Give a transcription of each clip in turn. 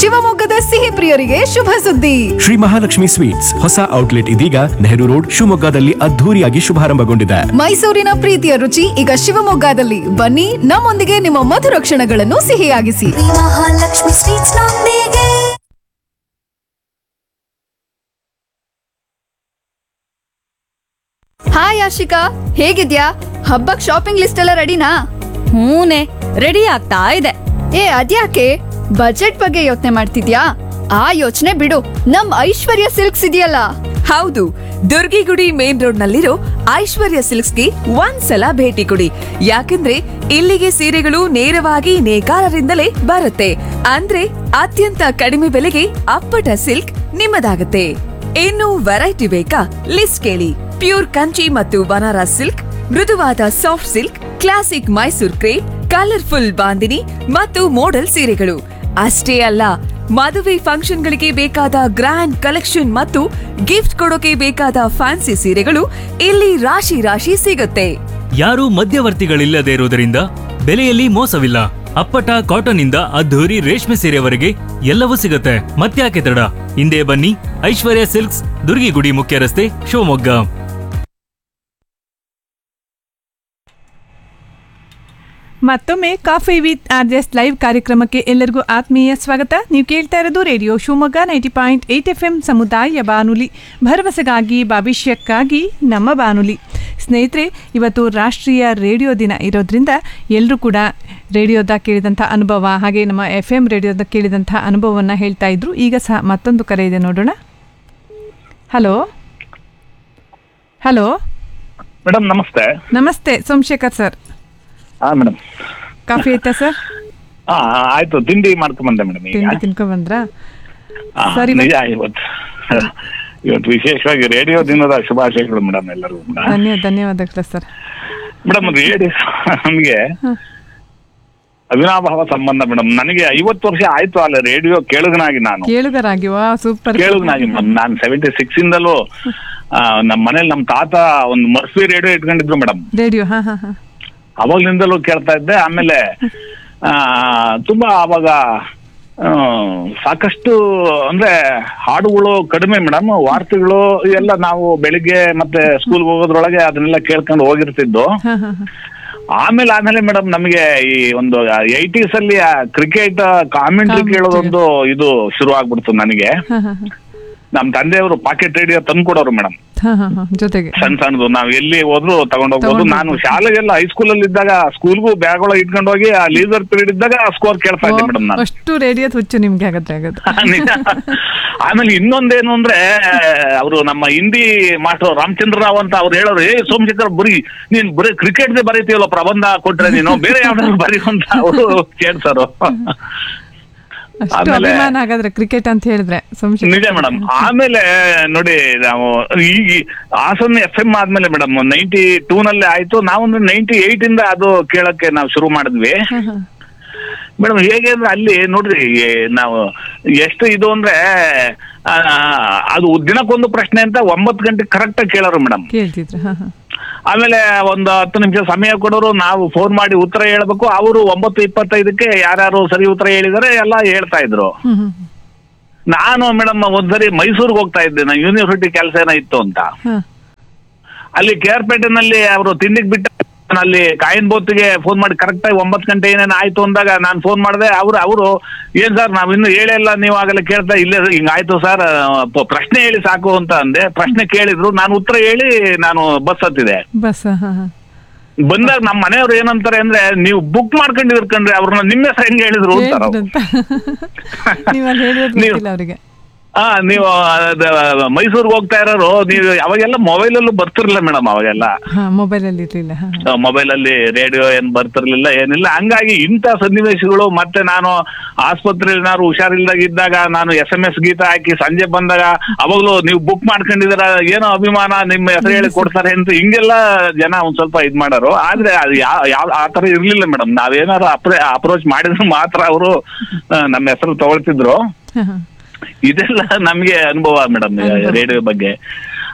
ಶಿವಮೊಗ್ಗದ ಸಿಹಿ ಪ್ರಿಯರಿಗೆ ಶುಭ ಸುದ್ದಿ ಶ್ರೀ ಮಹಾಲಕ್ಷ್ಮಿ ಸ್ವೀಟ್ಸ್ ಹೊಸ ಔಟ್ಲೆಟ್ ಇದೀಗ ನೆಹರು ರೋಡ್ ಶಿವಮೊಗ್ಗದಲ್ಲಿ ಅದ್ಧೂರಿಯಾಗಿ ಶುಭಾರಂಭಗೊಂಡಿದೆ ಮೈಸೂರಿನ ಪ್ರೀತಿಯ ರುಚಿ ಈಗ ಶಿವಮೊಗ್ಗದಲ್ಲಿ ಬನ್ನಿ ನಮ್ಮೊಂದಿಗೆ ನಿಮ್ಮ ಮಧುರ ಕ್ಷಣಗಳನ್ನು ಸಿಹಿಯಾಗಿಸಿ ಮಹಾಲಕ್ಷ್ಮಿ ಸ್ವೀಟ್ಸ್ ನೊಂದಿಗೆ ಹಾಯ್ ಆಶಿಕಾ ಹೇಗಿದ್ಯಾ ಹಬ್ಬಕ್ ಶಾಪಿಂಗ್ ಲಿಸ್ಟ್ ಎಲ್ಲ ರೆಡಿನಾ ಹೂನೆ ರೆಡಿ ಆಗ್ತಾ ಇದೆ ಏ ಅದ್ಯಾಕೆ ಬಜೆಟ್ ಬಗ್ಗೆ ಯೋಚನೆ ಮಾಡ್ತಿದ್ಯಾ ಆ ಯೋಚನೆ ಬಿಡು ನಮ್ ಐಶ್ವರ್ಯ ಸಿಲ್ಕ್ಸ್ ಇದೆಯಲ್ಲ ಹೌದು ದುರ್ಗಿಗುಡಿ ಮೇನ್ ರೋಡ್ ನಲ್ಲಿರೋ ಐಶ್ವರ್ಯ ಸಿಲ್ಕ್ಸ್ಗೆ ಒಂದ್ಸಲ ಭೇಟಿ ಕೊಡಿ ಯಾಕಂದ್ರೆ ಇಲ್ಲಿಗೆ ಸೀರೆಗಳು ನೇರವಾಗಿ ನೇಕಾರರಿಂದಲೇ ಬರುತ್ತೆ ಅಂದ್ರೆ ಅತ್ಯಂತ ಕಡಿಮೆ ಬೆಲೆಗೆ ಅಪ್ಪಟ ಸಿಲ್ಕ್ ನಿಮ್ಮದಾಗುತ್ತೆ ಇನ್ನು ವೆರೈಟಿ ಬೇಕಾ ಲಿಸ್ಟ್ ಕೇಳಿ ಪ್ಯೂರ್ ಕಂಚಿ ಮತ್ತು ಬನಾರಸ್ ಸಿಲ್ಕ್ ಮೃದುವಾದ soft silk classic Mysore crepe colourful bandhani ಮತ್ತು ಮೋಡಲ್ ಸೀರೆಗಳು ಅಷ್ಟೇ ಅಲ್ಲ ಮದುವೆ ಫಂಕ್ಷನ್ಗಳಿಗೆ ಬೇಕಾದ ಗ್ರ್ಯಾಂಡ್ ಕಲೆಕ್ಷನ್ ಮತ್ತು ಗಿಫ್ಟ್ ಕೊಡೋಕೆ ಬೇಕಾದ ಫ್ಯಾನ್ಸಿ ಸೀರೆಗಳು ಇಲ್ಲಿ ರಾಶಿ ರಾಶಿ ಸಿಗುತ್ತೆ ಯಾರೂ ಮಧ್ಯವರ್ತಿಗಳಿಲ್ಲದೆ ಇರುವುದರಿಂದ ಬೆಲೆಯಲ್ಲಿ ಮೋಸವಿಲ್ಲ ಅಪ್ಪಟ ಕಾಟನ್ ಇಂದ ಅದ್ಧೂರಿ ರೇಷ್ಮೆ ಸೀರೆವರೆಗೆ ಎಲ್ಲವೂ ಸಿಗುತ್ತೆ ಮತ್ತ್ಯಾಕೆ ತಡ ಹಿಂದೆ ಬನ್ನಿ ಐಶ್ವರ್ಯ ಸಿಲ್ಕ್ಸ್ ದುರ್ಗಿಗುಡಿ ಮುಖ್ಯ ರಸ್ತೆ ಶಿವಮೊಗ್ಗ ಮತ್ತೊಮ್ಮೆ ಕಾಫಿ ವಿತ್ ಆರ್ಜೆಸ್ ಲೈವ್ ಕಾರ್ಯಕ್ರಮಕ್ಕೆ ಎಲ್ಲರಿಗೂ ಆತ್ಮೀಯ ಸ್ವಾಗತ ನೀವು ಕೇಳ್ತಾ ಇರೋದು radio Shivamogga ninety point eight F M ಸಮುದಾಯ ಬಾನುಲಿ ಭರವಸೆಗಾಗಿ ಭವಿಷ್ಯಕ್ಕಾಗಿ ನಮ್ಮ ಬಾನುಲಿ ಸ್ನೇಹಿತರೆ ಇವತ್ತು ರಾಷ್ಟ್ರೀಯ ರೇಡಿಯೋ ದಿನ ಇರೋದ್ರಿಂದ ಎಲ್ಲರೂ ಕೂಡ ರೇಡಿಯೋದ ಕೇಳಿದಂಥ ಅನುಭವ ಹಾಗೆ ನಮ್ಮ ಎಫ್ ಎಂ ರೇಡಿಯೋದ ಕೇಳಿದಂಥ ಅನುಭವವನ್ನು ಹೇಳ್ತಾ ಇದ್ರು ಈಗ ಸಹ ಮತ್ತೊಂದು ಕರೆ ಇದೆ ನೋಡೋಣ ಹಲೋ ಹಲೋ ಮೇಡಮ್ ನಮಸ್ತೆ ನಮಸ್ತೆ ಸೋಮಶೇಖರ್ ಸರ್ ಹಾ ಮೇಡಮ್ ಕಾಫಿ ಆಯ್ತಾ ಸರ್ ಹಾ ಆಯ್ತು ತಿಂಡಿ ಮಾಡ್ಕೊಂಡ್ ಬಂದೆ ಮೇಡಮ್ ಈಗ ತಿಂಡಿ ತಿನ್ಕೊ ಬಂದ್ರಾ ಹಾ, ಸರಿ ನಿಜ ಇವತ್ತು ಇವತ್ತು ವಿಶೇಷವಾಗಿ ರೇಡಿಯೋ ದಿನದ ಶುಭಾಶಯಗಳು ಮೇಡಮ್ ಎಲ್ಲರಿಗೂ ಕೂಡ ಧನ್ಯ ಧನ್ಯವಾದಗಳು ಸರ್ ಮೇಡಮ್ ರೇಡಿಯೋ ನಮಗೆ ಅವಿನಾಭಾವ ಸಂಬಂಧ ಮೇಡಮ್ ನನಗೆ ಐವತ್ತು ವರ್ಷ ಆಯ್ತು ಅಲ್ಲ ರೇಡಿಯೋ ಕೇಳುಗನಾಗಿ ನಾನು ಕೇಳುಗರಾಗಿ ವಾ ಸೂಪರ್ ಕೇಳುಗನಾಗಿ ಮೇಡಮ್ ನಾನು ಸೆವೆಂಟಿ ಸಿಕ್ಸ್ ಇಂದಲೂ ಆ, ನಮ್ಮ ಮನೇಲಿ ನಮ್ಮ ತಾತ ಒಂದು ಮರ್ಸಿ ರೇಡಿಯೋ ಇಟ್ಕೊಂಡಿದ್ರು ಮೇಡಮ್ ರೇಡಿಯೋ ಹಾ ಹಾ ಹಾ ಅವಾಗ್ಲಿಂದಲೂ ಕೇಳ್ತಾ ಇದ್ದೆ ಆಮೇಲೆ ಆ, ತುಂಬಾ ಅವಾಗ ಆ, ಸಾಕಷ್ಟು ಅಂದ್ರೆ ಹಾಡುಗಳು ಕಡಿಮೆ ಮೇಡಮ್ ವಾರ್ತೆಗಳು ಎಲ್ಲ ನಾವು ಬೆಳಿಗ್ಗೆ ಮತ್ತೆ ಸ್ಕೂಲ್ಗೆ ಹೋಗೋದ್ರೊಳಗೆ ಅದನ್ನೆಲ್ಲ ಕೇಳ್ಕೊಂಡು ಹೋಗಿರ್ತಿದ್ದು ಹಾ ಹಾ ಹಾ ಆಮೇಲೆ ಆಮೇಲೆ ಮೇಡಮ್ ನಮಗೆ ಈ ಒಂದು ಏಯ್ಟೀಸ್ ಅಲ್ಲಿ ಕ್ರಿಕೆಟ್ ಕಾಮೆಂಟ್ರಿ Commentary. ಕೇಳೋದೊಂದು ಇದು ಶುರು ಆಗ್ಬಿಡ್ತು ನನಗೆ ಹಾ ಹಾ ಹಾ ನಮ್ ತಂದೆಯವರು ಪಾಕೆಟ್ ರೇಡಿಯೋ ತಂದ್ಕೊಡೋರು ಮೇಡಮ್ ಹಾ ಹಾ ಹಾ ಜೊತೆಗೆ ಸಣ್ಣ ಸಣ್ಣದು ನಾವ್ ಎಲ್ಲಿ ಹೋದ್ರು ತಗೊಂಡೋಗ್ಬೋದು ತಗೊಂಡ್ ನಾನು ಶಾಲೆಗೆಲ್ಲ ಹೈಸ್ಕೂಲ್ ಅಲ್ಲಿ ಇದ್ದಾಗ ಸ್ಕೂಲ್ಗೂ ಬ್ಯಾಗ್ ಒಳಗೆ ಇಟ್ಕೊಂಡು ಹೋಗಿ ಆ ಲೀಸರ್ ಪೀರಿಯಡ್ ಇದ್ದಾಗ ಸ್ಕೋರ್ ಕೇಳ್ತಾ ಇದ್ದೆ ಮೇಡಮ್ ನಾನು ಅಷ್ಟು ರೇಡಿಯೋದ ಹುಚ್ಚು ನಿಮ್ಗೆ ಆಗತ್ತೆ ಆಗತ್ತೆ ನಿಜ. ಆಮೇಲೆ ಇನ್ನೊಂದೇನು ಅಂದ್ರೆ ಅವರು ನಮ್ಮ ಹಿಂದಿ ಮಾಸ್ಟರ್ ರಾಮಚಂದ್ರ ರಾವ್ ಅಂತ ಅವ್ರು ಹೇಳೋರು ಏ ಸೋಮಶೇಖರ್ ಬರೀ ನೀನ್ ಬರೀ ಕ್ರಿಕೆಟ್ ಬರೀತೀಯಲ್ಲ ಪ್ರಬಂಧ ಕೊಟ್ರೆ ನೀನು ಬೇರೆ ಯಾವ್ದಾದ್ರು ಬರೀ ಅಂತ ಅವರು ಕೇಳ್ತಾರೋ ಅಷ್ಟು ಆಮೇಲೆ- ಅಭಿಮಾನ ಹಾಗಾದ್ರೆ ಕ್ರಿಕೆಟ್ ಅಂತ ಹೇಳಿದ್ರೆ ಸೋಮಶೇಖರ್ ನಿಜ ಮೇಡಮ್ ಆಮೇಲೆ ನೋಡಿ ನಾವು ಈಗ ಹಾಸನ್ ಎಫ್ ಎಂ ಆದ್ಮೇಲೆ ಮೇಡಮ್ ನೈಂಟಿ ಟೂ ನಲ್ಲಿ ಆಯ್ತು ನಾವೊಂದು ನೈಂಟಿ ಏಟ್ ಇಂದ ಅದು ಕೇಳಕ್ಕೆ ನಾವು ಶುರು ಮಾಡಿದ್ವಿ ಹಾ ಹಾ ಮೇಡಮ್ ಹೇಗೆ ಅಂದ್ರೆ ಅಲ್ಲಿ ನೋಡ್ರಿ ಈ ನಾವು ಎಷ್ಟು ಇದು ಅಂದ್ರೆ ಆ, ಅದು ದಿನಕ್ಕೊಂದು ಪ್ರಶ್ನೆ ಅಂತ ಒಂಬತ್ತು ಗಂಟೆ ಕರೆಕ್ಟ್ ಆಗಿ ಕೇಳೋರು ಮೇಡಮ್ ಕೇಳ್ತಿದ್ರು ಹಾ ಹಾ ಆಮೇಲೆ ಒಂದು ಹತ್ತು ನಿಮಿಷ ಸಮಯ ಕೊಡೋರು ನಾವು ಫೋನ್ ಮಾಡಿ ಉತ್ತರ ಹೇಳ್ಬೇಕು ಅವರು ಒಂಬತ್ತು ಇಪ್ಪತ್ತೈದಕ್ಕೆ ಯಾರ್ಯಾರು ಸರಿ ಉತ್ತರ ಹೇಳಿದಾರೆ ಎಲ್ಲ ಹೇಳ್ತಾ ಇದ್ರು ಹ್ಮ್ ಹ್ಮ್ ನಾನು ಮೇಡಮ್ ಒಂದ್ಸರಿ ಮೈಸೂರಿಗೆ ಹೋಗ್ತಾ ಇದ್ದೆ ನಾನು ಯೂನಿವರ್ಸಿಟಿ ಕೆಲಸ ಏನೋ ಇತ್ತು ಅಂತ ಹಾ ಅಲ್ಲಿ ಕೆ ಆರ್ ಪೇಟೆನಲ್ಲಿ ಅವರು ತಿಂಡಿಗೆ ಬಿಟ್ಟ ನಾನು ಅಲ್ಲಿ ಕಾಯಿನ್ ಬೋತ್ಗೆ ಫೋನ್ ಮಾಡಿ ಕರೆಕ್ಟ್ ಆಗಿ ಒಂಬತ್ತು ಗಂಟೆ ಏನೇನು ಆಯ್ತು ಅಂದಾಗ ನಾನು ಫೋನ್ ಮಾಡಿದೆ ಅವರು ಅವರು ಏನ್ ಸರ್ ನಾವ್ ಇನ್ನು ಹೇಳೇ ಇಲ್ಲ ನೀವು ಆಗಲ್ಲ ಕೇಳ್ತಾ ಇಲ್ಲೇ ಹಿಂಗಾಯ್ತು ಸರ್ ಪ್ರಶ್ನೆ ಹೇಳಿ ಸಾಕು ಅಂತ ಅಂದೆ ಪ್ರಶ್ನೆ ಕೇಳಿದ್ರು ನಾನು ಉತ್ತರ ಹೇಳಿ ನಾನು ಬಸ್ ಹತ್ತಿದೆ ಬಸ್ ಹಾ ಹಾ ಬಂದಾಗ ನಮ್ಮ ಮನೆಯವ್ರು ಏನಂತಾರೆ ಅಂದ್ರೆ ನೀವು ಬುಕ್ ಮಾಡ್ಕೊಂಡಿದ್ರು ಕಣ್ರಿ ಅವ್ರನ್ನ ನಿಮ್ಮ ಹೆಸರು ಹೆಂಗ್ ಹೇಳಿದ್ರು ಅಂತಾರ ಅವ್ರು. ಅಂತ ನೀವು ಅಲ್ಲಿ ಹೇಳಿರೋದು ನೀವು- ಗೊತ್ತಿಲ್ಲ ಅವರಿಗೆ ಹಾ ನೀವು ಮೈಸೂರ್ಗೆ ಹೋಗ್ತಾ ಇರೋರು ನೀವು ಅವಾಗೆಲ್ಲ ಮೊಬೈಲ್ ಅಲ್ಲೂ ಬರ್ತಿರ್ಲಿಲ್ಲ ಮೇಡಮ್ ಅವಾಗೆಲ್ಲ ಹಾ ಮೊಬೈಲ್ ಅಲ್ಲಿ ಇರ್ಲಿಲ್ಲ ಹಾ ಹಾ. ಮೊಬೈಲ್ ಅಲ್ಲಿ ರೇಡಿಯೋ ಏನ್ ಬರ್ತಿರ್ಲಿಲ್ಲ ಏನಿಲ್ಲ ಹಂಗಾಗಿ ಇಂಥ ಸನ್ನಿವೇಶಗಳು ಮತ್ತೆ ನಾನು ಆಸ್ಪತ್ರೆಯಲ್ಲಿ ನಾನು ಹುಷಾರಿಲ್ದಾಗ ಇದ್ದಾಗ ನಾನು ಎಸ್ ಎಂ ಎಸ್ ಗೀತ ಹಾಕಿ ಸಂಜೆ ಬಂದಾಗ ಅವಾಗ್ಲೂ ನೀವು ಬುಕ್ ಮಾಡ್ಕೊಂಡಿದ್ದೀರ ಏನೋ ಅಭಿಮಾನ ನಿಮ್ಮ ಹೆಸರು ಹೇಳಿ ಕೊಡ್ತಾರೆ ಅಂತ ಹಿಂಗೆಲ್ಲ ಜನ ಒಂದ್ ಸ್ವಲ್ಪ ಇದ್ ಮಾಡೋರು ಆದ್ರೆ ಅದು ಯಾವ ಯಾವ ಆ ತರ ಇರ್ಲಿಲ್ಲ ಮೇಡಮ್ ನಾವೇನಾದ್ರು ಅಪ್ರೇ ಅಪ್ರೋಚ್ ಮಾಡಿದ್ರೆ ಮಾತ್ರ ಅವರು ನಮ್ಮ ಹೆಸರು ತಗೊಳ್ತಿದ್ರು ಹಾ ಹಾ ಇದೆಲ್ಲ ನಮ್ಗೆ ಅನುಭವ ಮೇಡಮ್ ಅನುಭವ. ರೇಡಿಯೋ ಬಗ್ಗೆ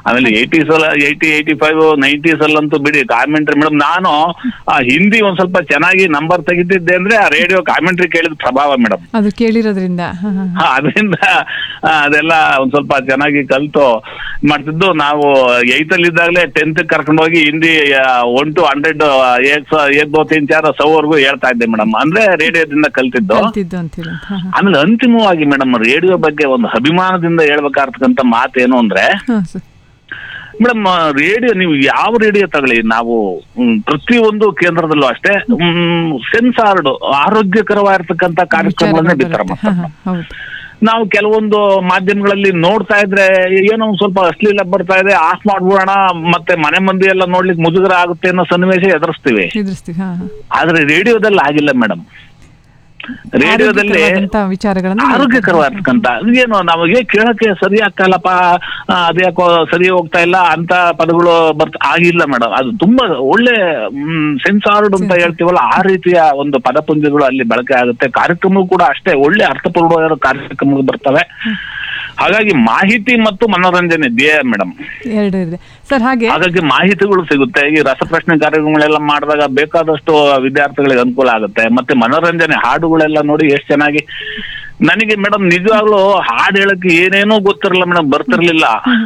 ಆಮೇಲೆ ಏಯ್ಟೀಸ್ ಅಲ್ಲ ಏಯ್ಟಿ ಏಯ್ಟಿ ಫೈವ್ ನೈಂಟೀಸ್ ಅಲ್ಲಂತೂ ಬಿಡಿ ಕಾಮೆಂಟ್ರಿ ಮೇಡಮ್ ನಾನು ಆ ಹಿಂದಿ ಒಂದ್ ಸ್ವಲ್ಪ ಚೆನ್ನಾಗಿ ನಂಬರ್ ತೆಗಿತಿದ್ದೆ ಅಂದ್ರೆ ಆ ರೇಡಿಯೋ ಕಾಮೆಂಟ್ರಿ ಕೇಳಿದ ಪ್ರಭಾವ ಮೇಡಮ್ ಅದು ಕೇಳಿರೋದ್ರಿಂದ ಹಾ, ಹಾ. ಹಾ, ಅದರಿಂದ ಆ, ಅದೆಲ್ಲ ಒಂದ್ ಸ್ವಲ್ಪ ಚೆನ್ನಾಗಿ ಕಲ್ತು ಮಾಡ್ತಿದ್ದು ನಾವು ಏಯ್ತ್ ಅಲ್ಲಿ ಇದ್ದಾಗಲೇ ಟೆಂತ್ ಕರ್ಕೊಂಡು ಹೋಗಿ ಹಿಂದಿ ಒನ್ ಟು ಹಂಡ್ರೆಡ್ ಏಕ್ ಏಕ್ ದೋ ತೀನ್ ಚಾರ್ ಸೌವರೆಗೂ ಹೇಳ್ತಾ ಇದ್ದೆ ಮೇಡಮ್ ಅಂದ್ರೆ ರೇಡಿಯೋದಿಂದ ಕಲ್ತಿದ್ದು ಕಲ್ತಿದ್ದು ಅಂತೇಳಿ ಹಾ, ಹಾ. ಆಮೇಲೆ ಅಂತಿಮವಾಗಿ ಮೇಡಮ್ ರೇಡಿಯೋ ಬಗ್ಗೆ ಒಂದು ಅಭಿಮಾನದಿಂದ ಹೇಳ್ಬೇಕಾಗ್ತಕ್ಕಂಥ ಮಾತೇನು ಅಂದ್ರೆ ಹಾ, ಸರ್ ಮೇಡಮ್ ರೇಡಿಯೋ ನೀವು ಯಾವ ರೇಡಿಯೋ ತಗೊಳ್ಳಿ ನಾವು ಮ್, ಪ್ರತಿಯೊಂದು ಕೇಂದ್ರದಲ್ಲೂ ಅಷ್ಟೇ ಸೆನ್ಸಾರ್ಡ್ ಆರೋಗ್ಯಕರವಾಗಿರ್ತಕ್ಕಂಥ ಕಾರ್ಯಕ್ರಮಗಳನ್ನೇ ಬಿತ್ತರ ಬರುತ್ತೆ. ಹಾ, ಹಾ, ಹೌದು ನಾವು ಕೆಲವೊಂದು ಮಾಧ್ಯಮಗಳಲ್ಲಿ ನೋಡ್ತಾ ಇದ್ರೆ ಏನೋ ಒಂದ್ ಸ್ವಲ್ಪ ಅಶ್ಲೀಲ ಬರ್ತಾ ಇದೆ ಆಫ್ ಮಾಡ್ಬಿಡೋಣ ಮತ್ತೆ ಮನೆ ಮಂದಿ ಎಲ್ಲ ನೋಡ್ಲಿಕ್ಕೆ ಮುಜುಗರ ಆಗುತ್ತೆ ಅನ್ನೋ ಸನ್ನಿವೇಶ ಎದುರಿಸ್ತೀವಿ ಎದುರಿಸ್ತೀವಿ ಹಾ ಹಾ. ಆದ್ರೆ ರೇಡಿಯೋದಲ್ಲಿ ಆಗಿಲ್ಲ ಮೇಡಮ್ ರೇಡಿಯೋದಲ್ಲಿ ಆರೋಗ್ಯಕರವಾದಂಥ ವಿಚಾರಗಳನ್ನು ಆರೋಗ್ಯಕರವಾಗಿರ್ತಕ್ಕಂಥ ಏನು ನಮಗೆ ಕೇಳಕ್ಕೆ ಸರಿ ಆಗ್ತಾಯಿಲ್ಲಪ್ಪ ಆ, ಅದ್ಯಾಕೋ ಸರಿ ಹೋಗ್ತಾ ಇಲ್ಲ ಅಂತ ಪದಗಳು ಬರ್ತ ಆಗಿಲ್ಲ ಮೇಡಮ್ ಅದು ತುಂಬಾ ಒಳ್ಳೆ ಸೆನ್ಸಾರ್ಡ್ ಅಂತ ಹೇಳ್ತೀವಲ್ಲ ಆ ರೀತಿಯ ಒಂದು ಪದಪುಂಜಗಳು ಅಲ್ಲಿ ಬಳಕೆ ಆಗುತ್ತೆ ಕಾರ್ಯಕ್ರಮ ಕೂಡ ಅಷ್ಟೇ ಒಳ್ಳೆ ಅರ್ಥಪೂರ್ಣವಾದ ಕಾರ್ಯಕ್ರಮಗಳು ಬರ್ತವೆ ಹಾಗಾಗಿ ಮಾಹಿತಿ ಮತ್ತು ಮನೋರಂಜನೆ ಧ್ಯೇಯ ಮೇಡಮ್ ಎರಡು ಇದೆ ಸರ್ ಹಾಗೆ ಹಾಗಾಗಿ ಮಾಹಿತಿಗಳು ಸಿಗುತ್ತೆ ಈ ರಸಪ್ರಶ್ನೆ ಕಾರ್ಯಕ್ರಮಗಳೆಲ್ಲ ಮಾಡಿದಾಗ ಬೇಕಾದಷ್ಟು ವಿದ್ಯಾರ್ಥಿಗಳಿಗೆ ಅನುಕೂಲ ಆಗುತ್ತೆ ಮತ್ತೆ ಮನೋರಂಜನೆ ಹಾಡುಗಳೆಲ್ಲ ನೋಡಿ ಎಷ್ಟು ಚೆನ್ನಾಗಿ ನನಗೆ ಮೇಡಮ್ ನಿಜವಾಗ್ಲೂ ಹಾಡು ಹೇಳಕ್ಕೆ ಏನೇನೋ ಗೊತ್ತಿರಲ್ಲ ಮೇಡಮ್ ಬರ್ತಿರ್ಲಿಲ್ಲ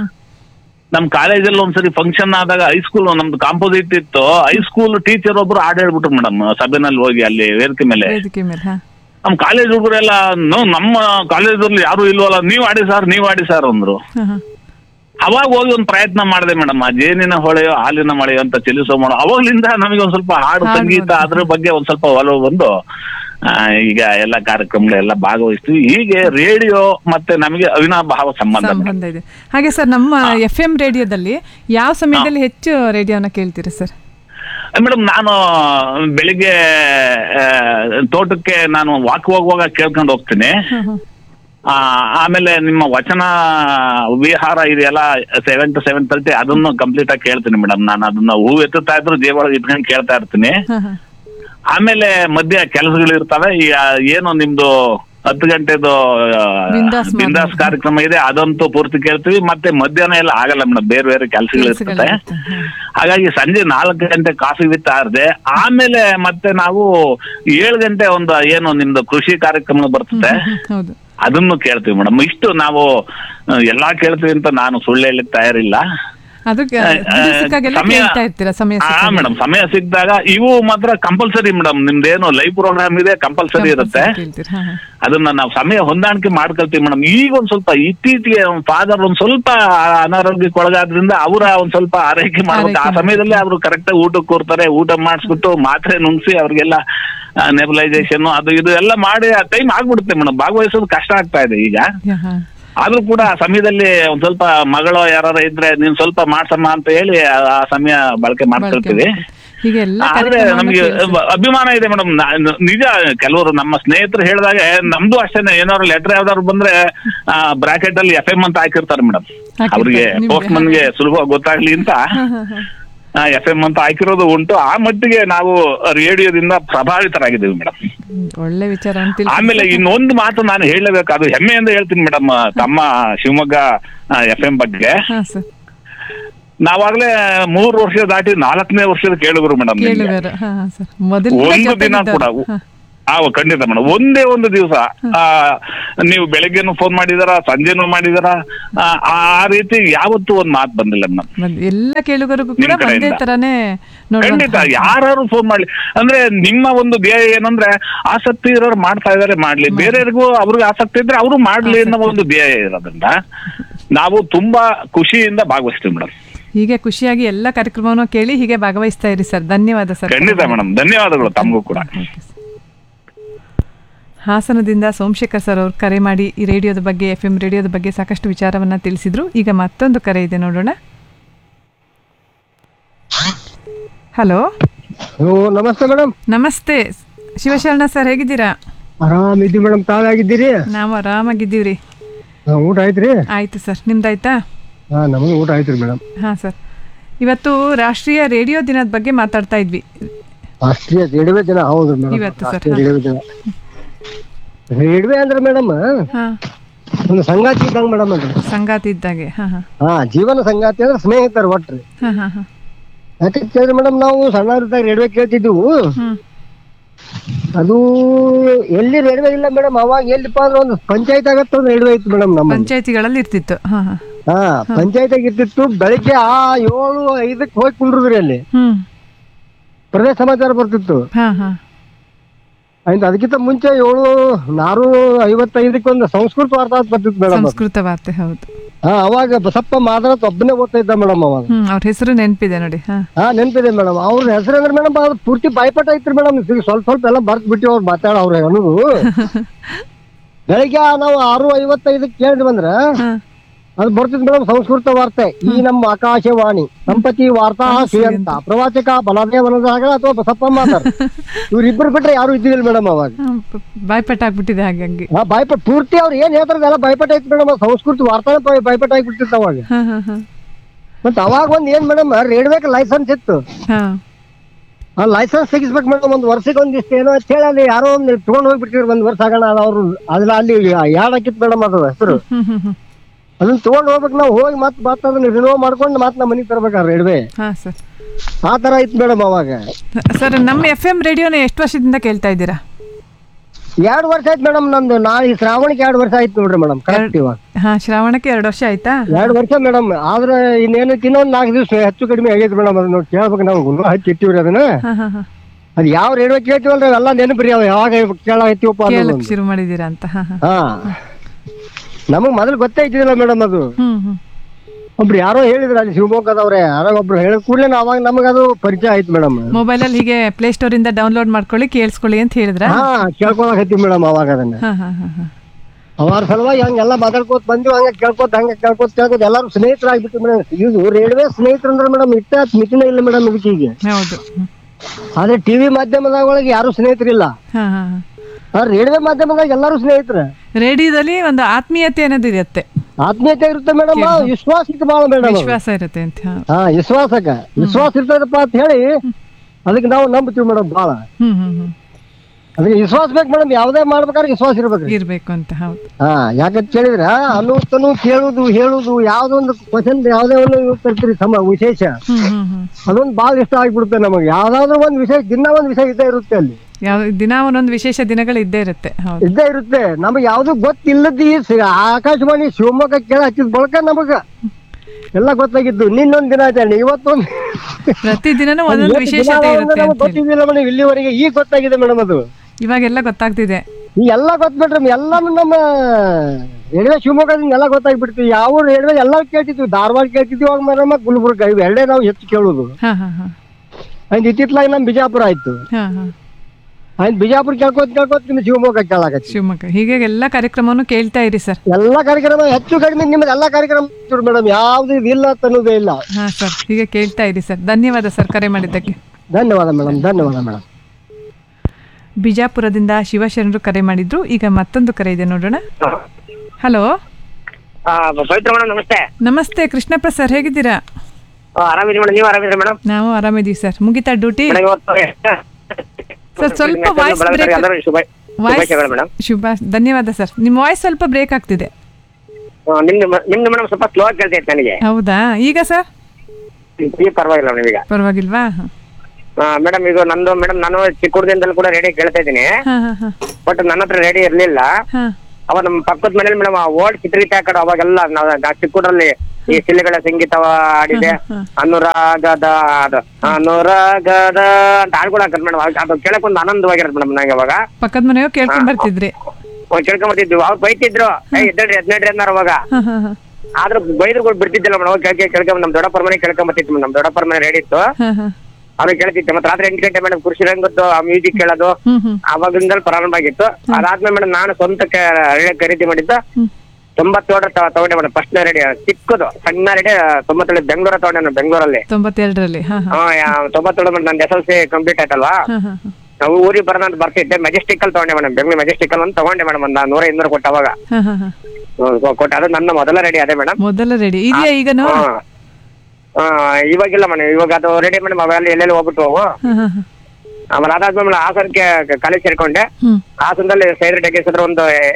ನಮ್ ಕಾಲೇಜಲ್ಲಿ ಒಂದ್ಸರಿ ಫಂಕ್ಷನ್ ಆದಾಗ ಹೈಸ್ಕೂಲ್ ನಮ್ದು ಕಾಂಪೋಸಿಟ್ ಇತ್ತು ಹೈಸ್ಕೂಲ್ ಟೀಚರ್ ಒಬ್ರು ಹಾಡು ಹೇಳ್ಬಿಟ್ರು ಮೇಡಮ್ ಸಭೆನಲ್ಲಿ ಹೋಗಿ ಅಲ್ಲಿ ವೇದಿಕೆ ಮೇಲೆ ವೇದಿಕೆ ಮೇಲೆ ಹಾ ನಮ್ ಕಾಲೇಜ್ ಹುಡುಗರೆಲ್ಲ ನೋ ನಮ್ಮ ಕಾಲೇಜಲ್ಲಿ ಯಾರು ಇಲ್ವಲ್ಲ ನೀವ್ ಆಡಿ ಸರ್ ನೀವ್ ಆಡಿ ಸರ್ ಅಂದ್ರು ಹಾ, ಹಾ. ಅವಾಗ ಹೋಗಿ ಒಂದು ಪ್ರಯತ್ನ ಮಾಡಿದೆ ಮೇಡಮ್ ಆ ಜೇನಿನ ಹೊಳೆಯೋ ಹಾಲಿನ ಮಳೆಯೋ ಅಂತ ಚಲಿಸೋ ಮಾಡೋ ಅವಾಗ್ಲಿಂದ ನಮಗೆ ಒಂದ್ ಸ್ವಲ್ಪ ಹಾಡು ಹಾಡು ಸಂಗೀತ ಬಂತು. ಅದ್ರ ಬಗ್ಗೆ ಒಂದ್ ಸ್ವಲ್ಪ ಒಲವು ಬಂದು ಆ, ಈಗ ಎಲ್ಲ ಕಾರ್ಯಕ್ರಮಗಳೆಲ್ಲ ಭಾಗವಹಿಸ್ತೀವಿ ಹೀಗೆ ರೇಡಿಯೋ ಮತ್ತೆ ನಮಗೆ ಅವಿನಾಭಾವ ಸಂಬಂಧ ಮೇಡಮ್ ಸಂಬಂಧ ಇದೆ ಹಾಗೆ ಸರ್ ನಮ್ಮ ಎಫ್ ಎಂ ರೇಡಿಯೋದಲ್ಲಿ ಯಾವ ಸಮಯದಲ್ಲಿ ಹೆಚ್ಚು ರೇಡಿಯೋನ ಕೇಳ್ತೀರಾ ಸರ್ ಮೇಡಮ್ ನಾನು ಬೆಳಿಗ್ಗೆ ಆ, ತೋಟಕ್ಕೆ ನಾನು ವಾಕ್ ಹೋಗುವಾಗ ಕೇಳ್ಕೊಂಡು ಹೋಗ್ತೀನಿ ಆ, ಆಮೇಲೆ ನಿಮ್ಮ ವಚನ ವಿಹಾರ ಇದೆಯಲ್ಲ ಸೆವೆನ್ ಟು ಸೆವೆನ್ ತರ್ಟಿ ಅದನ್ನು ಕಂಪ್ಲೀಟ್ ಆಗಿ ಕೇಳ್ತೀನಿ ಮೇಡಮ್ ನಾನು ಅದನ್ನ ಹೂ ಎತ್ತುತ್ತಾ ಇದ್ರು ಜೇಬೊಳಗೆ ಇಟ್ಕೊಂಡು ಕೇಳ್ತಾ ಇರ್ತೀನಿ ಹಾ, ಹಾ. ಆಮೇಲೆ ಮಧ್ಯ ಕೆಲಸಗಳು ಇರ್ತವೆ ಈ, ಆ, ಏನು ನಿಮ್ದು ಹತ್ತು ಗಂಟೆದು ಆ, ಬಿಂದಾಸ್ ಬಿಂದಾಸ್ ಮಾರ್ನಿಂಗ್. ಕಾರ್ಯಕ್ರಮ ಇದೆ ಅದಂತೂ ಪೂರ್ತಿ ಕೇಳ್ತೀವಿ ಮತ್ತೆ ಮಧ್ಯಾಹ್ನ ಎಲ್ಲ ಆಗಲ್ಲ ಮೇಡಮ್ ಬೇರೆ ಬೇರೆ ಕೆಲಸಗಳು ಇರ್ತದೆ ಕೆಲ್ಸಗಳಿರುತ್ತೆ, ಹಾ. ಹಾಗಾಗಿ ಸಂಜೆ ನಾಲ್ಕು ಗಂಟೆ ಕಾಫಿ ವಿತ್ ಆರ್ದೆ ಆಮೇಲೆ ಮತ್ತೆ ನಾವು ಏಳು ಗಂಟೆ ಒಂದು ಏನು ನಿಮ್ದು ಕೃಷಿ ಕಾರ್ಯಕ್ರಮ ಬರ್ತದೆ ಹೌದು ಅದನ್ನು ಕೇಳ್ತೀವಿ ಮೇಡಮ್ ಇಷ್ಟು ನಾವು ಆ, ಎಲ್ಲಾ ಕೇಳ್ತೀವಿ ಅಂತ ನಾನು ಸುಳ್ಳು ಹೇಳಲಿಕ್ಕೆ ತಯಾರಿಲ್ಲ ಅದು ಆ, ಆ, ಸಿಕ್ಕಾಗೆಲ್ಲ ಸಮಯ- ಕೇಳ್ತಾ ಇರ್ತೀರಾ ಸಮಯ ಹಾ ಸಿಕ್ಕಾಗೆಲ್ಲ. ಮೇಡಮ್ ಸಮಯ ಸಿಕ್ಕಿದಾಗ ಇವು ಮಾತ್ರ ಕಂಪಲ್ಸರಿ ಮೇಡಮ್ ನಿಮ್ದೇನು ಲೈವ್ ಪ್ರೋಗ್ರಾಮ್ ಇದೆ ಕಂಪಲ್ಸರಿ ಇರುತ್ತೆ Compulsory ಕೇಳ್ತೀರಾ ಹಾ, ಹಾ. ಅದನ್ನ ನಾವು ಸಮಯ ಹೊಂದಾಣಿಕೆ ಮಾಡ್ಕೊಳ್ತೀವಿ ಮೇಡಮ್ ಈಗ ಒಂದ್ ಸ್ವಲ್ಪ ಇತ್ತೀಚೆಗೆ ಫಾದರ್ ಒಂದ್ ಸ್ವಲ್ಪ ಅನಾರೋಗ್ಯಕ್ಕೆ ಒಳಗಾದ್ರಿಂದ ಅವರ ಒಂದ್ ಸ್ವಲ್ಪ ಆರೈಕೆ ಮಾಡ್ಬೇಕು ಆ ಆರೈಕೆ ಸಮಯದಲ್ಲಿ ಅವರು ಕರೆಕ್ಟ್ ಆಗಿ ಊಟಕ್ಕೆ ಕೂರ್ತಾರೆ ಊಟ ಮಾಡಿಸ್ಬಿಟ್ಟು ಮಾತ್ರೆ ನುಂಗ್ಸಿ ಅವ್ರಿಗೆಲ್ಲ ನೆಬಲೈಸೇಷನ್ ಅದು ಇದು ಎಲ್ಲ ಮಾಡಿ ಆ ಟೈಮ್ ಆಗ್ಬಿಡುತ್ತೆ ಮೇಡಮ್ ಭಾಗವಹಿಸೋದು ಕಷ್ಟ ಆಗ್ತಾ ಇದೆ ಈಗ ಯಾ, ಹಾ. ಆದ್ರೂ ಕೂಡ ಆ ಸಮಯದಲ್ಲಿ ಒಂದ್ ಸ್ವಲ್ಪ ಮಗಳು ಯಾರು ಇದ್ರೆ ನೀನ್ ಸ್ವಲ್ಪ ಮಾಡ್ಸಮ್ಮ ಅಂತ ಹೇಳಿ ಆ ಆ ಸಮಯ ಬಳಕೆ ಮಾಡ್ಕೊಳ್ತೀವಿ ಹೀಗೆ ಎಲ್ಲ ಆದ್ರೆ ಕಾರ್ಯಕ್ರಮವನ್ನು ನಮಗೆ ಕೇಳಿಸ್ತೀರಾ? ಅಭಿಮಾನ ಇದೆ ಮೇಡಮ್ ನಿಜ ಕೆಲವರು ನಮ್ಮ ಸ್ನೇಹಿತರು ಹೇಳಿದಾಗ ನಮ್ದು ಅಷ್ಟೇನೆ ಏನಾದ್ರು ಲೆಟರ್ ಯಾವ್ದಾದ್ರು ಬಂದ್ರೆ ಬ್ರಾಕೆಟ್ ಅಲ್ಲಿ ಎಫ್ ಎಂ ಅಂತ ಹಾಕಿರ್ತಾರೆ ಮೇಡಮ್ ಹಾಕಿರ್ತಾರೆ, ಅವ್ರಿಗೆ ನಿಮ್ಗೆ. ಪೋಸ್ಟ್ ಮನ್ಗೆ ಸುಲಭ ಗೊತ್ತಾಗ್ಲಿ ಅಂತ ಎಫ್ ಎಂ ಅಂತ ಹಾಕಿರೋದು ಉಂಟು ಆ ಮಟ್ಟಿಗೆ ನಾವು ರೇಡಿಯೋದಿಂದ ಪ್ರಭಾವಿತರಾಗಿದ್ದೀವಿ ಮೇಡಮ್ ಹ್ಮ್, ಒಳ್ಳೆ ವಿಚಾರ ಅಂತ ತಿಳ್ಕೊಂಡು- ಆಮೇಲೆ ಇನ್ನೊಂದು ಮಾತು ನಾನು ಹೇಳಬೇಕು ಅದು ಹೆಮ್ಮೆಯಿಂದ ಹೇಳ್ತೀನಿ ಮೇಡಮ್ ತಮ್ಮ ಶಿವಮೊಗ್ಗ ಎಫ್ ಎಂ ಬಗ್ಗೆ ಹಾ ಸರ್ ನಾವಾಗ್ಲೇ ಮೂರು ವರ್ಷ ದಾಟಿ ನಾಲ್ಕನೇ ವರ್ಷದ ಕೇಳಿದ್ರು ಮೇಡಮ್ ಕೇಳುಗರು ಹಾ ಹಾ, ಸರ್ ಮೊದಲ ಒಂದು ದಿನ ಕೂಡ ಆ ಖಂಡಿತ ಮೇಡಮ್ ಒಂದೇ ಒಂದು ದಿವಸ ನೀವು ಬೆಳಗ್ಗೆನು ಫೋನ್ ಮಾಡಿದಾರ ಸಂಜೆನೂ ಮಾಡಿದಾರ ಆ, ಆ ರೀತಿ ಯಾವತ್ತೂ ಒಂದ್ ಮಾತು ಬಂದಿಲ್ಲ ಮೇಡಮ್ ಎಲ್ಲ ಕೇಳುಗರಿಗೂ ಕೂಡ ನಿಮ್ ಒಂದೇ ಕಡೆಯಿಂದ. ತರಾನೇ ಖಂಡಿತ ನೋಡುವಂತ ಯಾರು ಫೋನ್ ಮಾಡ್ಲಿ ಅಂದ್ರೆ ನಿಮ್ಮ ಒಂದು ಧ್ಯೇಯ ಏನಂದ್ರೆ ಆಸಕ್ತಿ ಇರೋರು ಮಾಡ್ತಾ ಇದಾರೆ ಮಾಡ್ಲಿ ಬೇರೆಯವ್ರಿಗೂ ಅವ್ರಿಗೆ ಆಸಕ್ತಿ ಇದ್ರೆ ಅವರು ಮಾಡ್ಲಿ ಅನ್ನೋ ಒಂದು ಧ್ಯೇಯ ಇರೋದ್ರಿಂದ ನಾವು ತುಂಬಾ ಖುಷಿಯಿಂದ ಭಾಗವಹಿಸ್ತೀವಿ ಮೇಡಮ್ ಹೀಗೆ ಖುಷಿಯಾಗಿ ಎಲ್ಲ ಕಾರ್ಯಕ್ರಮವನ್ನು ಕೇಳಿ ಹೀಗೆ ಭಾಗವಹಿಸ್ತಾ ಇರಿ ಸರ್ ಧನ್ಯವಾದ ಸರ್ ಖಂಡಿತ ಮೇಡಮ್ ಧನ್ಯವಾದಗಳು ತಮಗೂ ಕೂಡ ಓಕೆ ಸರ್. ಹಾಸನದಿಂದ ಸೋಮಶೇಖರ್ ಸರ್ ಅವರು ಕರೆ ಮಾಡಿ ಈ ರೇಡಿಯೋದ ಬಗ್ಗೆ ಎಫ್ ಎಂ ರೇಡಿಯೋದ ಬಗ್ಗೆ ಸಾಕಷ್ಟು ವಿಚಾರವನ್ನ ತಿಳಿಸಿದ್ರು ಈಗ ಮತ್ತೊಂದು ಕರೆ ಇದೆ ನೋಡೋಣ ಹಲೋ ಹಲೋ ನಮಸ್ತೆ ಮೇಡಮ್ ನಮಸ್ತೆ ಶಿವಶರಣ ಸರ್ ಹೇಗಿದ್ದೀರಾ ಆರಾಮಿದ್ದೀವಿ ಮೇಡಮ್ ತಾವಾಗಿದ್ದೀರಿ ನಾವು ಆರಾಮಾಗಿದ್ದೀವ್ರಿ ಹಾ, ಊಟ ಆಯ್ತ್ರಿ ಆಯ್ತು ಸರ್ ನಿಮ್ದಾಯ್ತಾ ಹಾ ನಮಗೆ ಊಟ ಆಯ್ತ್ರಿ ಮೇಡಮ್ ಹಾಂ ಸರ್ ಇವತ್ತು ರಾಷ್ಟ್ರೀಯ ರೇಡಿಯೋ ದಿನದ ಬಗ್ಗೆ ಮಾತಾಡ್ತಾ ಇದ್ವಿ ರಾಷ್ಟ್ರೀಯ ರೇಡಿಯೋ ದಿನ ಹೌದು ಮೇಡಮ್ ಇವತ್ತು ಸರ್, ರಾಷ್ಟ್ರೀಯ ಹಾ. ರೇಡಿಯೋ ದಿನ ರೇಡಿಯೋ ಅಂದ್ರೆ ಮೇಡಮ್ ಹಾಂ ಒಂದು ಸಂಗಾತಿ ಇದ್ದಂಗೆ ಮೇಡಮ್ ಅದು ಸಂಗಾತಿ ಇದ್ದಾಗೆ ಹಾ ಹಾ ಹಾ ಜೀವನ ಸಂಗಾತಿ ಅಂದ್ರೆ ಸ್ನೇಹಿತರು ಒಟ್ರಿ ಹಾ ಹಾ ಹಾ ಯಾಕಂತ ಕೇಳಿದ್ರೆ ಮೇಡಮ್ ನಾವು ಸಣ್ಣವರಿದ್ದಾಗ ರೇಡಿಯೋ ಕೇಳ್ತಿದ್ವು ಹ್ಮ್ ಅದು ಎಲ್ಲಿ ರೇಡಿಯೋ ಇಲ್ಲ ಮೇಡಮ್ ಅವಾಗ ಎಲ್ಲಿಪ್ಪ ಅಂದ್ರೆ ಒಂದು ಪಂಚಾಯತ್ ಆಗತ್ತ ಒಂದು ರೇಡಿಯೋ ಇತ್ತು ಮೇಡಮ್ ನಮ್ಮ ಪಂಚಾಯತಿಗಳಲ್ಲಿ ಇರ್ತಿತ್ತು ಹಾ ಹಾ ಹಾ ಪಂಚಾಯತ್ ಇರ್ತಿತ್ತು ಬೆಳಿಗ್ಗೆ ಆ ಏಳು ಐದಕ್ಕೆ ಹೋಗಿ ಕುಂಡ್ರುದ್ರಿ ಅಲ್ಲಿ ಹ್ಮ್ ಪ್ರದೇಶ ಸಮಾಚಾರ ಬರ್ತಿತ್ತು ಹಾ ಹಾ ಆಯ್ತು ಅದಕ್ಕಿಂತ ಮುಂಚೆ ಏಳು ನಾರು ಐವತ್ತೈದಕ್ಕೆ ಒಂದು ಸಂಸ್ಕೃತ ವಾರ್ತಾ ಅಂತ ಬರ್ತಿತ್ತು ಮೇಡಮ್ ಸಂಸ್ಕೃತ ವಾರ್ತೆ ಹೌದು ಹಾ ಅವಾಗ ಬಸಪ್ಪ ಮಾದರತ್ ಒಬ್ಬನೇ ಓದ್ತಾ ಇದ್ದ ಮೇಡಮ್ ಅವಾಗ ಹ್ಮ್ ಅವ್ರ ಹೆಸರು ನೆನಪಿದೆ ನೋಡಿ ಹಾ ಹಾ ನೆನಪಿದೆ ಮೇಡಮ್ ಅವ್ರ ಹೆಸರು ಅಂದ್ರೆ ಮೇಡಮ್ ಅದು ಪೂರ್ತಿ ಬಾಯ್ಪಾಠ ಐತ್ರಿ ಮೇಡಮ್ ಸ್ವಲ್ಪ ಸ್ವಲ್ಪ ಎಲ್ಲ ಬರ್ತ್ ಬಿಟ್ಟು ಅವ್ರು ಮಾತಾಡ ಅವ್ರ ಅನ್ನೋದು ಬೆಳಿಗ್ಗೆ ನಾವು ಆರು ಐವತ್ತೈದಕ್ಕೆ ಕೇಳಿ ಬಂದ್ರ ಹಾ ಅದು ಬರ್ತಿದ್ ಮೇಡಮ್ ಸಂಸ್ಕೃತ ವಾರ್ತೆ ಈ ನಮ್ಮ ಆಕಾಶವಾಣಿ ಸಂಪತಿ ವಾರ್ತಾ ಶ್ರೀಯಂತ ಪ್ರವಾಚಕ ಬಲದೇವನದಾಗ ಅಥವಾ ಬಸಪ್ಪ ಮಾತಾರ ಇವ್ರಿಬ್ರು ಬಿಟ್ರೆ ಯಾರು ಇದ್ದಿಲ್ಲ ಮೇಡಮ್ ಅವಾಗ ಹಾ, ಪ- ಬಾಯ್ಪಾಠ ಆಗ್ಬಿಟ್ಟಿದೆ ಹಾಗೆ ಹಂಗೆ ಆ ಬಾಯ್ಪಾಟ್ ಪೂರ್ತಿ ಅವ್ರು ಏನ್ ಹೇಳ್ತಾರ ಎಲ್ಲ ಬಾಯ್ಪಾಟ ಐತಿ ಮೇಡಮ್ ಸಂಸ್ಕೃತ ವಾರ್ತಾ ಬಾಯ್ಪಾಟ ಆಗಿಬಿಟ್ಟಿತ್ತು ಅವಾಗ ಹಾ ಹಾ ಹಾ ಮತ್ತ ಅವಾಗ ಒಂದ್ ಏನ್ ಮೇಡಮ್ ರೇಡಿಯೋಕ್ಕೆ ಲೈಸೆನ್ಸ್ ಇತ್ತು ಹಾ ಆ ಲೈಸೆನ್ಸ್ ತೆಗಿಸ್ಬೇಕು ಮೇಡಮ್ ಒಂದ್ ವರ್ಷಕ್ಕೆ ಒಂದಿಷ್ಟು ಏನೋ ಅಂತ ಹೇಳಿ ಅಲ್ಲಿ ಯಾರೋ ಒಂದು ತಗೊಂಡ್ ಹೋಗ್ಬಿಟ್ಟಿದ್ರು ಒಂದ್ ವರ್ಷ ಆಗೋಣ ಅದು ಅವ್ರು ಅದ್ರ ಅಲ್ಲಿ ಯಾಡ್ ಹಾಕಿತ್ ಮೇಡಮ್ ಅದು ಹೆಸರು ಹ್ಮ್ ಹ್ಮ್ ಹ್ಮ್ ಅದನ್ನ ತಗೊಂಡ್ ಹೋಗ್ಬೇಕು ನಾವು ಹೋಗಿ ಮತ್ ಮತ್ ಅದನ್ನ ರಿನೋ ಮಾಡ್ಕೊಂಡು ಮತ್ ನಮ್ಮ ಮನೆಗೆ ತರ್ಬೇಕಾ ರೇಡ್ವೆ ಹಾ ಸರ್ ಆ ತರ ಇತ್ತು ಮೇಡಮ್ ಅವಾಗ ಸರ್ ನಮ್ಮ ಎಫ್ ಎಂ ರೇಡಿಯೋನ ಎಷ್ಟು ವರ್ಷದಿಂದ ಕೇಳ್ತಾ ಇದ್ದೀರಾ ಎರಡ್ ವರ್ಷ ಆಯ್ತು ಮೇಡಮ್ ನಮ್ದು ನಾ ಈ ಶ್ರಾವಣಕ್ಕೆ ಎರಡ್ ವರ್ಷ ಆಯ್ತು ನೋಡ್ರಿ ಮೇಡಮ್ ಕರೆಕ್ಟ್ ಇವಾಗ ಹಾ ಶ್ರಾವಣಕ್ಕೆ ಎರಡು ವರ್ಷ ಆಯ್ತಾ ಎರಡ್ ವರ್ಷ ಮೇಡಮ್ ಆದ್ರೆ ಇನ್ನೇನು ಇನ್ನೊಂದ್ ನಾಲ್ಕು ದಿವಸ ಹೆಚ್ಚು ಕಡಿಮೆ ಆಗೈತೆ ಮೇಡಮ್ ಅದನ್ನ ನೋಡಿ ಕೇಳ್ಬೇಕು ನಾವು ಗುಣ ಹಚ್ಚಿ ಇಟ್ಟಿವ್ರಿ ಅದನ್ನ ಹಾ ಹಾ ಹಾ ಅದ್ ಯಾವ ರೇಡಿಯೋ ಕೇಳ್ತೀವಲ್ರಿ ಅವೆಲ್ಲ ನೆನಪ್ರಿ ಅವ ಯಾವಾಗ ಕೇಳ ಐತಿವಪ್ಪ ಅನ್ನೋದು ಕೇಳಕ್ ಒಂದು. ಶುರು ಮಾಡಿದ್ದೀರಾ ಅಂತ ಹಾ ಹಾ ಹಾ ನಮಗ್ ಮೊದಲು ಗೊತ್ತೇ ಇದ್ದಿಲ್ಲ ಮೇಡಮ್ ಅದು ಹ್ಮ್ ಹ್ಮ್ ಒಬ್ರು ಯಾರೋ ಹೇಳಿದ್ರು ಅಲ್ಲಿ ಶಿವಮೊಗ್ಗದವ್ರೆ ಯಾರೋ ಒಬ್ರು ಹೇಳಿದ ಕೂಡಲೇ ಅವಾಗ ನಮಗ ಅದು ಪರಿಚಯ ಆಯ್ತು ಮೇಡಮ್ ಮೊಬೈಲಲ್ಲಿ ಹೀಗೆ ಪ್ಲೇ ಸ್ಟೋರ್ ಇಂದ ಡೌನ್ಲೋಡ್ ಮಾಡ್ಕೊಳ್ಳಿ ಕೇಳಿಸ್ಕೊಳ್ಳಿ ಅಂತ ಹೇಳಿದ್ರ ಹಾ ಕೇಳ್ಕೊಳಕತ್ತೀವಿ ಮೇಡಮ್ ಅವಾಗ ಅದನ್ನ ಹಾ ಹಾ ಹಾ ಹಾ ಅವಾರ ಸಲುವಾಗಿ ಹಂಗೆಲ್ಲ ಮಾತಾಡ್ಕೋತ ಬಂದಿವಿ ಹಂಗ ಕೇಳ್ಕೊತ ಹಂಗ ಕೇಳ್ಕೊತ ಕೇಳ್ಕೊತ ಎಲ್ಲಾರು ಸ್ನೇಹಿತರಾಗ್ಬಿಟ್ಟು ಮೇಡಮ್ ಇದು ರೇಡಿಯೋ ಸ್ನೇಹಿತರು ಅಂದ್ರೆ ಮೇಡಮ್ ಇಟ್ಟ ಮಿತಿನೇ ಇಲ್ಲ ಮೇಡಮ್ ಇದಕ್ಕೆ ಈಗ ಹೌದು ಹ್ಮ್. ಆದ್ರೆ ಟಿವಿ ಮಾಧ್ಯಮದಾಗ ಒಳಗೆ ಯಾರು ಸ್ನೇಹಿತರಿಲ್ಲ ಹಾ ಹಾ ಹಾ ಆದ್ರೆ ರೇಡಿಯೋ ಮಾಧ್ಯಮದಾಗ ಎಲ್ಲಾರು ಸ್ನೇಹಿತರ ರೇಡಿಯೋದಲ್ಲಿ ಒಂದು ಆತ್ಮೀಯತೆ ಅನ್ನೋದು ಇರುತ್ತೆ ಆತ್ಮೀಯತೆ ಇರುತ್ತೆ ಮೇಡಮ್ ವಿಶ್ವಾಸ ಇತ್ತು ಬಾಳ ಮೇಡಮ್ ವಿಶ್ವಾಸ ಇರುತ್ತೆ ಅಂತ ಹಾ. ಹಾ ವಿಶ್ವಾಸಕ್ಕ ವಿಶ್ವಾಸ ಇರ್ತದಪ್ಪ ಅಂತ ಹೇಳಿ ಅದಕ್ಕೆ ನಾವು ನಂಬ್ತೀವಿ ಮೇಡಮ್ ಬಾಳ ಹ್ಮ್ ಹ್ಮ್ ಹ್ಮ್ ಅದಕ್ಕೆ ವಿಶ್ವಾಸ ಬೇಕು ಮೇಡಮ್ ಯಾವ್ದೇ ಮಾಡ್ಬೇಕಾದ್ರೆ ವಿಶ್ವಾಸ ಇರ್ಬೇಕ್ರಿ ಇರ್ಬೇಕು ಅಂತ ಹೌದು ಹಾ ಯಾಕಂತ ಕೇಳಿದ್ರ ಅನ್ನುತ್ತನು ಕೇಳುದು ಹೇಳುದು ಯಾವ್ದೋ ಒಂದು ಕ್ವಶನ್ ಯಾವ್ದೇ ಒಂದು ಇರ್ತೀರಿ ಸಮ ವಿಶೇಷ ಹ್ಮ್ ಹ್ಮ್ ಹ್ಮ್ ಅದೊಂದು ಬಾಳ ಇಷ್ಟ ಆಗ್ಬಿಡುತ್ತೆ ನಮಗೆ ಯಾವ್ದಾದ್ರು ಒಂದು ವಿಷಯ ದಿನ ಒಂದು ವಿಷಯ ಇದ್ದೇ ಇರುತ್ತೆ ಅಲ್ಲಿ ಯಾವ ದಿನ ಒಂದೊಂದು ವಿಶೇಷ ದಿನಗಳು ಇದ್ದೇ ಇರುತ್ತೆ ಹೌದು ಇದ್ದೇ ಇರುತ್ತೆ ನಮಗೆ ಯಾವ್ದು ಗೊತ್ತಿಲ್ಲದ ಈ ಸಿ- ಆಕಾಶವಾಣಿ ಶಿವಮೊಗ್ಗ ಕೇಳ ಹಚ್ಚಿದ ಬಳಕ ನಮಗ ಎಲ್ಲ ಗೊತ್ತಾಗಿದ್ದು ನಿನ್ನೊಂದ್ ದಿನ ಆಚರಣೆ ಇವತ್ತೊಂದು ಪ್ರತಿ ದಿನನೂ ಒಂದೊಂದು ಇವತ್ತು ವಿಶೇಷತೆ ದಿನ ಒಂದು ಇರುತ್ತೆ ನಮ್ಗೆ ಅಂತ ಹೇಳಿ ಗೊತ್ತಿದ್ದಿಲ್ಲ ಮೇಡಮ್ ಇಲ್ಲಿವರೆಗೆ ಈಗ ಗೊತ್ತಾಗಿದೆ ಮೇಡಮ್ ಅದು ಇವಾಗೆಲ್ಲ ಗೊತ್ತಾಗ್ತಿದೆ ಈ ಎಲ್ಲ ಗೊತ್ತಬಿಟ್ರೆ ಎಲ್ಲಾನು ನಮ್ಮ ರೇಡಿಯೋ ಶಿವಮೊಗ್ಗದಿಂದ ಎಲ್ಲ ಗೊತ್ತಾಗ್ಬಿಡ್ತೀವಿ ಯಾವ ರೇಡಿಯೋ ಎಲ್ಲ ಕೇಳ್ತಿದ್ವಿ ಧಾರವಾಡ ಕೇಳ್ತಿದ್ವಿ ಅವಾಗ ಮೇಡಮ್ ಗುಲ್ಬರ್ಗ ಇವು ಎರಡೇ ನಾವು ಹೆಚ್ಚು ಕೇಳೋದು ಹಾ ಹಾ ಹಾ ಅಂದ್ ಇತ್ತಿತ್ಲಾಗ ನಮ್ ಬಿಜಾಪುರ ಆಯ್ತು ಹಾ ಹಾ ಅಂದ್ ಬಿಜಾಪುರ ಕೇಳ್ಕೊತ ಕೇಳ್ಕೊತ ನಿಮ್ಗೆ ಶಿವಮೊಗ್ಗ ಕೇಳಾಕತ್ತಿ ಶಿವಮೊಗ್ಗ ಹೀಗೆ ಎಲ್ಲ ಕಾರ್ಯಕ್ರಮವನ್ನು ಕೇಳ್ತಾ ಇರಿ ಸರ್ ಎಲ್ಲಾ ಕಾರ್ಯಕ್ರಮ ಹೆಚ್ಚು ಕಡಿಮೆ ನಿಮ್ದು ಎಲ್ಲಾ ಕಾರ್ಯಕ್ರಮ ಮೇಡಮ್ ಯಾವ್ದು ಇದು ಇಲ್ಲ ಅಂತ ಅನ್ನೋದೇ ಇಲ್ಲ ಹಾ ಸರ್ ಹೀಗೆ ಕೇಳ್ತಾ ಇರಿ ಸರ್ ಧನ್ಯವಾದ ಸರ್ ಕರೆ ಮಾಡಿದ್ದಕ್ಕೆ ಧನ್ಯವಾದ ಮೇಡಮ್ ಧನ್ಯವಾದ ಮೇಡಮ್ ಬಿಜಾಪುರದಿಂದ ಶಿವಶರಣರು ಕರೆ ಮಾಡಿದ್ರು ಈಗ ಮತ್ತೊಂದು ಕರೆ ಇದೆ ನೋಡೋಣ ಹಲೋ ಪವಿತ್ರ ಮೇಡಮ್ ನಮಸ್ತೆ ನಮಸ್ತೆ ಕೃಷ್ಣಪ್ಪ ಸರ್ ಹೇಗಿದ್ದೀರಾ ಆ, ಆರಾಮಿದ್ದೀರಿ ಮೇಡಮ್ ನೀವು ಆರಾಮಿದ್ದೀರಿ ಮೇಡಮ್ ನಾವು ಆರಾಮಿದ್ದೀವಿ ಸರ್ ಮುಗಿತಾ ಡ್ಯೂಟಿ ಮೇಡಮ್ ಇವತ್ತು ಸರ್ ಸ್ವಲ್ಪ ವಾಯ್ಸ್ ಬೆಳಗ್ಗೆ ಬ್ರೇಕ್ ಎಲ್ಲರಿಗೂ ಶುಭ ವಾಯ್ಸ್ ಶುಭಾಶಯಗಳು ಮೇಡಮ್ ಶುಭ ಧನ್ಯವಾದ ಸರ್ ನಿಮ್ಮ ವಾಯ್ಸ್ ಸ್ವಲ್ಪ ಬ್ರೇಕ್ ಆಗ್ತಿದೆ ನಿಮ್ದು ಮ- ನಿಮ್ದು ಮೇಡಮ್ ಸ್ವಲ್ಪ ಸ್ಲೋ ಆಗಿ ಕೇಳ್ತೈತೆ ನನಗೆ ಹೌದಾ ಈಗ ಸರ್ ಈಗ ಪರವಾಗಿಲ್ಲ ಮೇಡಮ್ ಈಗ ಪರವಾಗಿಲ್ವಾ ಹಾ ಮೇಡಮ್ ಈಗ ನಂದು ಮೇಡಮ್ ನಾನು ಚಿಕ್ಕ ಹುಡುಗದಿಂದಲೂ ಕೂಡ ರೇಡಿಯೋ ಕೇಳ್ತಾ ಇದ್ದೀನಿ ಹಾ ಹಾ ಹಾ ಬಟ್ ನನ್ನ ಹತ್ರ ರೇಡಿಯೋ ಇರ್ಲಿಲ್ಲ ಹಾ ಅವ ನಮ್ಮ ಪಕ್ಕದ ಮನೇಲಿ ಮೇಡಮ್ ಆ ಓಲ್ಡ್ ಚಿತ್ರಗೀತೆ ಹಾಕೋದು ಅವಾಗೆಲ್ಲ ನಾವು ನಾವು ಚಿಕ್ಕ ಹುಡುಗರಲ್ಲಿ ಈ ಶಿಲೆಗಳ ಸಂಗೀತ ಆಡಿದೆ ಅನುರಾಗದ ಅದು ಅನುರಾಗದ ಅಂತ ಹಾಡ್ಗಳು ಹಾಕೋದು ಮೇಡಮ್ ಅದು ಕೇಳಕ್ ಒಂದು ಆನಂದವಾಗಿರೋದು ಮೇಡಮ್ ನಂಗೆ ಅವಾಗ ಪಕ್ಕದ ಮನೆಯೋ ಕೇಳ್ಕೊಂಡ್ ಬರ್ತಿದ್ರಿ ಒಂದ್ ಕೇಳ್ಕೊಂಬರ್ತಿದ್ವಿ ಅವ್ರು ಬೈತಿದ್ರು ಏ ಎದ್ದೇಳ್ರಿ ಹದಿನೆಂಟ್ರಿ ಅನ್ನಾರ ಅವಾಗ ಹಾ ಹಾ ಹಾ ಆದ್ರ ಬೈದ್ರು ಬಿಡ್ತಿದ್ದಿಲ್ಲ ಮೇಡಮ್ ಅವಾಗ ಕೇಳ್ಕೆ ಕೇಳ್ಕೊಂಡ್ ನಮ್ ದೊಡ್ಡಪ್ಪರ ಮನೆ ಕೇಳ್ಕೊಂಬರ್ತಿತ್ತು ನಮ್ ದೊಡ್ಡಪ್ಪರ ಮನೆ ರೇಡಿ ಇತ್ತು ಹಾ ಹಾ ಅವ್ರಿಗೆ ಕೇಳ್ತಿದ್ದೆ ಮತ್ತೆ ರಾತ್ರಿ ಎಂಟು ಗಂಟೆ ಮೇಡಮ್ ಕೃಷಿ ರಂಗದ್ದು ಆ ಮ್ಯೂಸಿಕ್ ಕೇಳೋದು ಹ್ಮ್ ಹ್ಮ್ ಅವಾಗಿಂದಲೇ ಪ್ರಾರಂಭ ಆಗಿತ್ತು ಅದಾದ್ಮೇಲೆ ಮೇಡಮ್ ನಾನು ಸ್ವಂತಕ್ಕೆ ರೇಡಿಯೋ ಖರೀದಿ ಮಾಡಿದ್ದು ತೊಂಬತ್ತೇಳರ ತಗೊಂಡೆ ಮೇಡಮ್ ಫಸ್ಟ್ ರೇಡಿಯೋ ಚಿಕ್ಕದು ಸಣ್ಣ ರೇಡಿಯೋ ತೊಂಬತ್ತೇಳು ಬೆಂಗಳೂರ ತಗೊಂಡೆ ನಾನು ಬೆಂಗಳೂರಲ್ಲಿ ತೊಂಬತ್ತೆರಡರಲ್ಲಿ ಹಾ ಹಾ ಹಾ ಯಾ- ತೊಂಬತ್ತೇಳು ಮೇಡಮ್ ನಂದು ಎಸ್ ಎಲ್ ಸಿ ಕಂಪ್ಲೀಟ್ ಆಯ್ತಲ್ವಾ ಹಾ ಹಾ ಹಾ ನಾವು ಊರಿಗೆ ಬರೋಣ ಅಂತ ಬರ್ತಿದ್ದೆ ಮೆಜೆಸ್ಟಿಕ್ ಅಲ್ಲಿ ತಗೊಂಡೆ ಮೇಡಮ್ ಬೆಂಗಳೂರು ಮೆಜೆಸ್ಟಿಕ್ ಅಲ್ಲಿ ಒಂದು ತಗೊಂಡೆ ಮೇಡಮ್ ಒಂದು ನೂರ ಇನ್ನೂರು ಕೊಟ್ಟು ಅವಾಗ ಹಾ ಹಾ ಹಾ ಹ್ಮ್, ಕೊಟ್ಟು ಅದು ನನ್ನ ಮೊದಲ ರೇಡಿ ಅದೇ ಮೇಡಮ್ ಮೊದಲ ರೆಡಿ ಇದೆಯಾ ಈಗನು ಹಾ ಇವಾಗಿಲ್ಲ ಮೇಡಮ್ ಇವಾಗ ಅದು ರೆಡಿ ಮೇಡಮ್ ಅವೆಲ್ಲ ಎಲ್ಲೆಲ್ಲಿ ಹೋಗ್ಬಿಟ್ಟು ಅವು ಹಾ ಹಾ ಹಾ ಆಮೇಲೆ ಅದಾದ್ಮೇಲೆ ಹಾಸನಕ್ಕೆ ಕಾಲೇಜ್ ಸೇರ್ಕೊಂಡೆ ಹ್ಮ್ ಹಾಸನದಲ್ಲಿ ಸೈದ್ರ ಟೆಕೇಶ್ ಹತ್ರ ಒಂದು